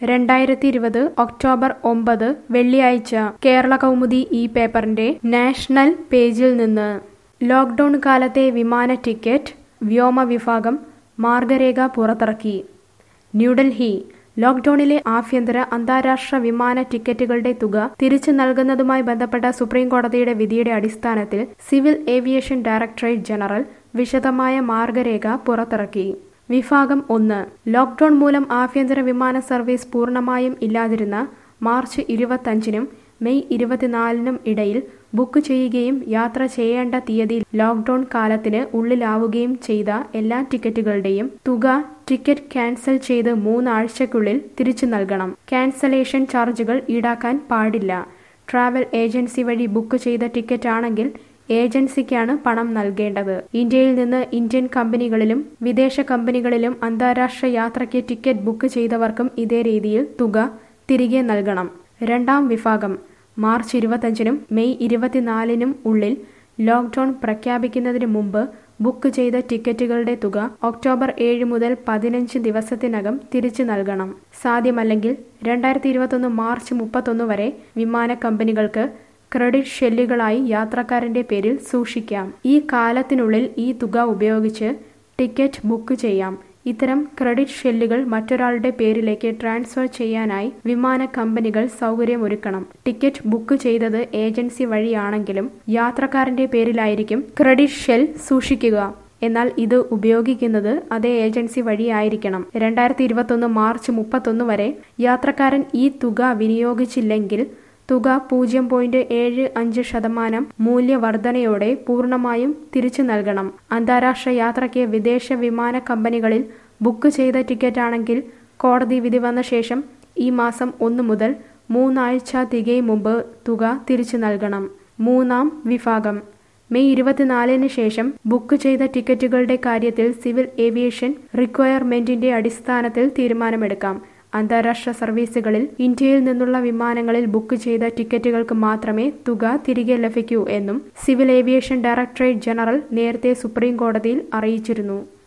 രണ്ടായിരത്തി ഇരുപത് ഒക്ടോബർ ഒമ്പത് വെള്ളിയാഴ്ച കേരള കൗമുദി ഈ പേപ്പറിന്റെ നാഷണൽ പേജിൽ നിന്ന് ലോക്ക്ഡൌൺ കാലത്തെ വിമാന ടിക്കറ്റ് വ്യോമ വിഭാഗം മാർഗരേഖ പുറത്തിറക്കി ന്യൂഡൽഹി ലോക്ക്ഡൌണിലെ ആഭ്യന്തര അന്താരാഷ്ട്ര വിമാന ടിക്കറ്റുകളുടെ തുക തിരിച്ചു നൽകുന്നതുമായി ബന്ധപ്പെട്ട സുപ്രീം കോടതിയുടെ വിധിയുടെ അടിസ്ഥാനത്തിൽ സിവിൽ ഏവിയേഷൻ ഡയറക്ടറേറ്റ് ജനറൽ വിശദമായ മാർഗരേഖ പുറത്തിറക്കി വിഭാഗം ഒന്ന് ലോക്ക്ഡൌൺ മൂലം ആഭ്യന്തര വിമാന സർവീസ് പൂർണ്ണമായും ഇല്ലാതിരുന്ന മാർച്ച് ഇരുപത്തഞ്ചിനും മെയ് ഇരുപത്തിനാലിനും ഇടയിൽ ബുക്ക് ചെയ്യുകയും യാത്ര ചെയ്യേണ്ട തീയതി ലോക്ക്ഡൌൺ കാലത്തിന് ഉള്ളിലാവുകയും ചെയ്ത എല്ലാ ടിക്കറ്റുകളുടെയും തുക ടിക്കറ്റ് ക്യാൻസൽ ചെയ്ത് മൂന്നാഴ്ചയ്ക്കുള്ളിൽ തിരിച്ചു നൽകണം ക്യാൻസലേഷൻ ചാർജുകൾ ഈടാക്കാൻ പാടില്ല ട്രാവൽ ഏജൻസി വഴി ബുക്ക് ചെയ്ത ടിക്കറ്റ് ആണെങ്കിൽ ഏജൻസിക്കാണ് പണം നൽകേണ്ടത് ഇന്ത്യയിൽ നിന്ന് ഇന്ത്യൻ കമ്പനികളിലും വിദേശ കമ്പനികളിലും അന്താരാഷ്ട്ര യാത്രയ്ക്ക് ടിക്കറ്റ് ബുക്ക് ചെയ്തവർക്കും ഇതേ രീതിയിൽ തുക തിരികെ നൽകണം രണ്ടാം വിഭാഗം മാർച്ച് ഇരുപത്തഞ്ചിനും മെയ് ഇരുപത്തിനാലിനും ഉള്ളിൽ ലോക്ക്ഡൌൺ പ്രഖ്യാപിക്കുന്നതിന് മുമ്പ് ബുക്ക് ചെയ്ത ടിക്കറ്റുകളുടെ തുക ഒക്ടോബർ ഏഴ് മുതൽ പതിനഞ്ച് ദിവസത്തിനകം തിരിച്ചു നൽകണം സാധ്യമല്ലെങ്കിൽ രണ്ടായിരത്തി ഇരുപത്തൊന്ന് മാർച്ച് മുപ്പത്തൊന്ന് വരെ വിമാന കമ്പനികൾക്ക് ക്രെഡിറ്റ് ഷെല്ലുകളായി യാത്രക്കാരന്റെ പേരിൽ സൂക്ഷിക്കാം ഈ കാലത്തിനുള്ളിൽ ഈ തുക ഉപയോഗിച്ച് ടിക്കറ്റ് ബുക്ക് ചെയ്യാം ഇത്തരം ക്രെഡിറ്റ് ഷെല്ലുകൾ മറ്റൊരാളുടെ പേരിലേക്ക് ട്രാൻസ്ഫർ ചെയ്യാനായി വിമാന കമ്പനികൾ സൗകര്യമൊരുക്കണം ടിക്കറ്റ് ബുക്ക് ചെയ്തത് ഏജൻസി വഴിയാണെങ്കിലും യാത്രക്കാരന്റെ പേരിലായിരിക്കും ക്രെഡിറ്റ് ഷെൽ സൂക്ഷിക്കുക എന്നാൽ ഇത് ഉപയോഗിക്കുന്നത് അതേ ഏജൻസി വഴിയായിരിക്കണം രണ്ടായിരത്തി ഇരുപത്തൊന്ന് മാർച്ച് മുപ്പത്തൊന്ന് വരെ യാത്രക്കാരൻ ഈ തുക വിനിയോഗിച്ചില്ലെങ്കിൽ തുക പൂജ്യം പോയിന്റ് ഏഴ് അഞ്ച് ശതമാനം മൂല്യവർധനയോടെ പൂർണ്ണമായും തിരിച്ചു നൽകണം അന്താരാഷ്ട്ര യാത്രയ്ക്ക് വിദേശ വിമാന കമ്പനികളിൽ ബുക്ക് ചെയ്ത ടിക്കറ്റ് ആണെങ്കിൽ കോടതി വിധി വന്ന ശേഷം ഈ മാസം ഒന്ന് മുതൽ മൂന്നാഴ്ച തികയും മുമ്പ് തുക തിരിച്ചു നൽകണം മൂന്നാം വിഭാഗം മെയ് ഇരുപത്തിനാലിന് ശേഷം ബുക്ക് ചെയ്ത ടിക്കറ്റുകളുടെ കാര്യത്തിൽ സിവിൽ ഏവിയേഷൻ റിക്വയർമെന്റിന്റെ അടിസ്ഥാനത്തിൽ തീരുമാനമെടുക്കാം അന്താരാഷ്ട്ര സർവീസുകളിൽ ഇന്ത്യയിൽ നിന്നുള്ള വിമാനങ്ങളിൽ ബുക്ക് ചെയ്ത ടിക്കറ്റുകൾക്ക് മാത്രമേ തുക തിരികെ ലഭിക്കൂ എന്നും സിവിൽ ഏവിയേഷൻ ഡയറക്ടറേറ്റ് ജനറൽ നേരത്തെ സുപ്രീം കോടതിയിൽ അറിയിച്ചിരുന്നു